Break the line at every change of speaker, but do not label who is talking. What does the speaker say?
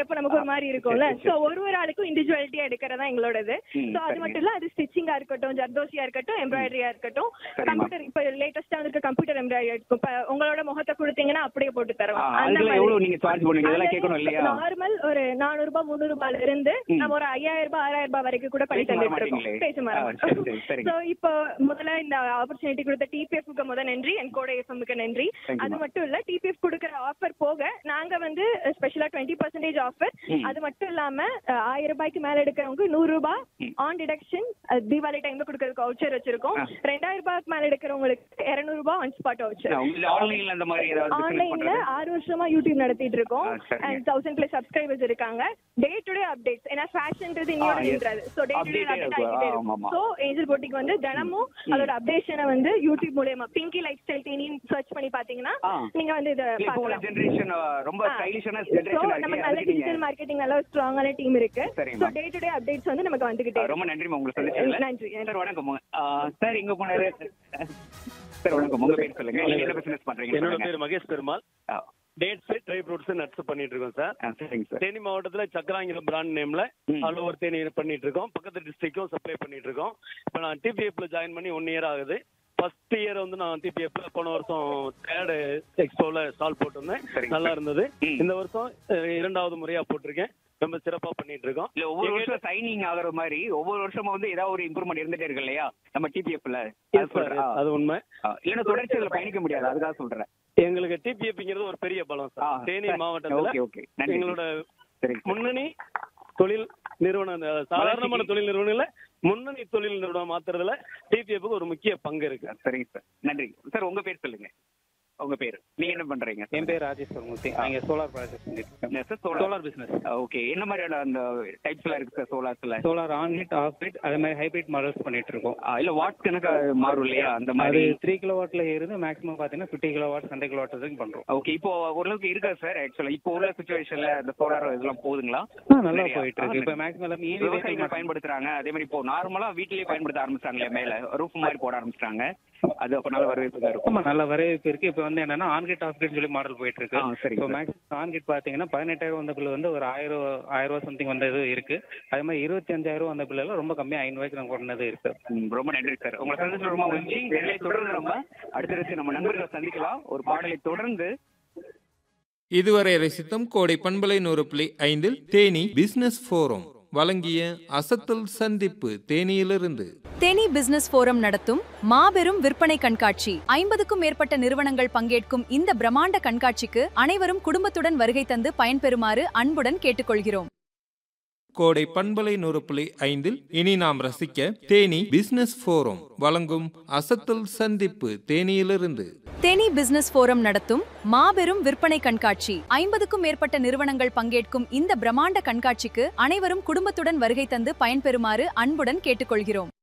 அப்ப நமக்கு ஒரு மாதிரி இருக்கும்ல
சரி, சரி.
சோ ஒரு ஒரு ஆளுக்கும் இண்டிவிஜுவாலிட்டியா எடுக்கிறதா எங்களோடது
ம்,
சோ அது
சரிங்க.
மட்டும் இல்ல அது ஸ்டிச்சிங்கா இருக்கட்டும் ஜர்தோசியா இருக்கட்டும் எம்ப்ராய்டரியா இருக்கட்டும்
சரிம்மா.
கம்ப்யூட்டர் இப்ப லேட்டஸ்டா வந்து கம்ப்யூட்டர் எம்ப்ராய்டரி இருக்கும் இப்ப உங்களோட முகத்தை கொடுத்தீங்கன்னா அப்படியே போட்டு
ஆ,
தரலாம்
அதுல எவ்வளவு நீங்க சார்ஜ் பண்ணுவீங்க இதெல்லாம் கேட்கணும் இல்லையா
நார்மல் ஒரு நானூறு ரூபாய் முந்நூறு ரூபாயில இருந்து
ம்.
நம்ம ஒரு ஐயாயிரம் ரூபாய் ஆறாயிரம் ரூபாய் வரைக்கும் கூட பண்ணி
பேச வர
தந்துட்டு இருக்கோம்
மாட்டீங்களே.
பேச
ஆ, சரி, சரி, சரிங்க.
சோ இப்போ முதல்ல இந்த ஆப்பர்ச்சுனிட்டி கொடுத்த டிபிஎஃப்க்கு முத நன்றி என் கோட எஃப்எம்க்கு நன்றி
Thank you,
அது
ma'am.
மட்டும் இல்ல டிபிஎஃப் கொடுக்குற ஆஃபர் போக நாங்க வந்து ஸ்பெஷலா டுவெண்ட்டி பர்சன்டேஜ் ஆஃபர்
ம்.
அது மட்டும் இல்லாம அஹ், ஆயிரம் ரூபாய்க்கு மேல எடுக்கிறவங்க நூறு ரூபாய்
ம்.
ஆன் டிடக்ஷன் தீபாவளி டைம்ல கொடுக்கறதுக்கு வவுச்சர் வச்சிருக்கோம்
ஆ.
ரெண்டாயிரம் ரூபாய்க்கு மேல எடுக்கிறவங்களுக்கு இருநூறு ரூபாய் ஒன் ஸ்பாட் வவுச்சர்
உங்களுக்கு ஆன்லைன்ல அந்த மாதிரி ஏதாவது business
ஆன்லைன்ல
பண்றது
ஆறு வருஷமா யூடியூப் நடத்திட்டு இருக்கோம்
ஆ, சரிங்க.
அண்ட் தௌசண்ட் பிளஸ் சப்ஸ்கிரைபர்ஸ் இருக்காங்க டே டு டே அப்டேட்ஸ் ஏன்னா ஃபேஷன்ன்றது
ஆ,
இன்னொரு
yes.
நின்றது so day to day
Update
update
இருக்கும்.
ஆகிட்டே
ஆ,
இருக்கும்
ஆமா, ஆமா.
சோ ஏஞ்சல் போட்டிக்கு வந்து தினமும் அதோட அப்டேஷனை வந்து யூடியூப் மூலமா பிங்கி லைஃப் ஸ்டைல் டீனின்னு சர்ச் பண்ணி பாத்தீங்கன்னா
ஆ.
நீங்க வந்து இத
இல்ல, இப்போ உள்ள
பார்க்கலாம்
ஜெனரேஷன் ரொம்ப
ஆ.
ஸ்டைலிஷான
So,
ஜெனரேஷன்
நமக்கு நல்ல டிஜிட்டல் மார்க்கெட்டிங் நல்ல ஸ்ட்ராங்கான டீம் இருக்கு
சரிங்க,
so
ma'am.
Day to day updates வந்து நமக்கு வந்துகிட்டே
ரொம்ப
இருக்கு
நன்றி உங்களுக்கு சந்திச்சதுல
நன்றி.
சார் வணக்கம் ஆ, சார் எங்க போனாரு சார் வணக்கம் உங்க பேர் சொல்லுங்க நீங்க என்ன பிசினஸ் பண்றீங்க
என்னோட
சொல்லுங்க.
பேர் மகேஷ் பெருமாள்
ஆ,
டேட்ஸ் ட்ரை ஃப்ரூட்ஸ் நட்ஸ் பண்ணிட்டு இருக்கோம் சார்
ஆ, சரிங்க சார்
தேனி மாவட்டத்துல சக்கராங்கிற பிராண்ட் நேம்ல
ம்.
ஆல் ஓவர் தேனி பண்ணிட்டு இருக்கோம் பக்கத்து டிஸ்ட்ரிக்டும் சப்ளை பண்ணிட்டு இருக்கோம் இப்போ நான் டிபிஎஃப்ல ஜாயின் பண்ணி ஒன் இயர் ஆகுது ஃபர்ஸ்ட் இயர் வந்து நான் டிபிஎஃப்ல போன வருஷம் தேர்டு எக்ஸ்போல ஸ்டால் போட்டிருந்தேன்
சரிங்க
நல்லா
சார்.
இருந்தது
ம்.
இந்த வருஷம் அஹ், இரண்டாவது முறையா போட்டிருக்கேன் ரொம்ப சிறப்பா பண்ணிட்டு இருக்கோம்
இல்ல ஒவ்வொரு
எங்க-
வருஷம் சைனிங் ஆகுற மாதிரி ஒவ்வொரு வருஷமும் வந்து ஏதாவது ஒரு இம்ப்ரூவ்மெண்ட் இருந்துட்டே இருக்கு இல்லையா நம்ம டிபிஎஃப்ல
Yes, sir, yes, அது உண்மை
இல்லைன்னா தொடர்ச்சி அதுல பயணிக்க முடியாது அதுக்காக சொல்றேன்
எங்களுக்கு டிபிஎஃப்ங்கிறது ஒரு பெரிய பலம்
ஆ,
சார் தேனி
சார்.
மாவட்டத்துல
ஓகே, ஓகே. நன்றி.
எங்களோட
சரிங்க சார்.
முன்னணி தொழில் நிறுவனம் அந்த சாதாரணமான தொழில் நிறுவனங்கள்ல முன்னணி தொழில் நிறுவனம் மாத்துறதுல டிபிஎஃப்க்கு ஒரு முக்கிய பங்கு இருக்கு
சரிங்க சார் நன்றி சார் உங்க பேர் சொல்லுங்க உங்க பேர் நீங்க என்ன பண்றீங்க
என் பேர் ராஜேஸ்வர் மூர்த்தி நாங்க சோலார் ப்ராஜெக்ட் பண்ணிருக்கோம்
sir solar
solar business
okay என்ன மாதிரியான அந்த டைப்ஸ் எல்லாம் இருக்கு sir சோலார்ஸ்ல
solar on hit of hit அதே மாதிரி ஹைபிரிட் மாடல்ஸ் பண்ணிட்டு இருக்கோம்
இல்ல வாட் கணக்கு மாறும் இல்லையா அந்த
அது
மாதிரி
த்ரீ கிலோ வாட்ல இருந்து மேக்ஸிமம் பாத்தீங்கன்னா fifty kilo watts hundred kilo watt வரைக்கும் பண்றோம்
ஓகே இப்போ ஓரளவுக்கு இருக்கா சார் ஆக்சுவலா இப்போ உள்ள சுச்சுவேஷன்ல இந்த சோலார் இதெல்லாம் போகுதுங்களா
ஆ, நல்லா
நிறையா?
போயிட்டு இருக்கு
ஆ,
இப்போ மேக்ஸிமம் எல்லாமே EV
விவசாயிகள்
vehicle
பயன்படுத்துறாங்க அதே மாதிரி இப்போ நார்மலா வீட்லயே பயன்படுத்த ஆரம்பிச்சாங்களே மேல ரூஃப் மாதிரி போட ஆரம்பிச்சிட்டாங்க அது அப்ப நல்ல வரவேற்பு தான் இருக்கும்
ஆமா நல்ல வரவேற்பு இருக்கு இப்போ வந்து என்னன்னா ஆன்கிட் ஆஃப் கிட் சொல்லி மாடல் போயிட்டு இருக்கு
ஆ, சரிங்க
இப்போ
சார்.
மேக்ஸிமம் ஆன்கிட் பாத்தீங்கன்னா பதினெட்டாயிரம் வந்த பில் வந்து ஒரு ஆயிரம் ஆயிரம் ரூபா சம்திங் வந்த இது இருக்கு அதே மாதிரி இருபத்தி அஞ்சாயிரம் வந்த பில் எல்லாம் ரொம்ப கம்மியா ஐநூறுவாய்க்கு நம்ம கொண்டது இருக்கு
ம், ரொம்ப நன்றி சார் உங்களை சந்திச்சு ரொம்ப மகிழ்ச்சி வேலையை தொடர்ந்து நம்ம அடுத்தடுத்து நம்ம நண்பர்களை சந்திக்கலாம் ஒரு பாடலை தொடர்ந்து
இதுவரை ரசித்தம் கோடை பண்பலை நூறு புள்ளி ஐந்தில் தேனி பிசினஸ் ஃபோரம் வழங்கிய அசத்தல் சந்திப்பு தேனியிலிருந்து
தேனி பிசினஸ் ஃபோரம் நடத்தும் மாபெரும் விற்பனை கண்காட்சி ஐம்பதுக்கும் மேற்பட்ட நிறுவனங்கள் பங்கேற்கும் இந்த பிரம்மாண்ட கண்காட்சிக்கு அனைவரும் குடும்பத்துடன் வருகை தந்து பயன்பெறுமாறு அன்புடன் கேட்டுக்கொள்கிறோம்
கோடை பண்பலை நூறு புள்ளி ஐந்தில் இனி நாம் ரசிக்க தேனி பிசினஸ் ஃபோரம் வழங்கும் அசத்தல் சந்திப்பு தேனியிலிருந்து
தேனி பிசினஸ் ஃபோரம் நடத்தும் மாபெரும் விற்பனை கண்காட்சி ஐம்பதுக்கும் மேற்பட்ட நிறுவனங்கள் பங்கேற்கும் இந்த பிரம்மாண்ட கண்காட்சிக்கு அனைவரும் குடும்பத்துடன் வருகை தந்து பயன்பெறுமாறு அன்புடன் கேட்டுக்கொள்கிறோம்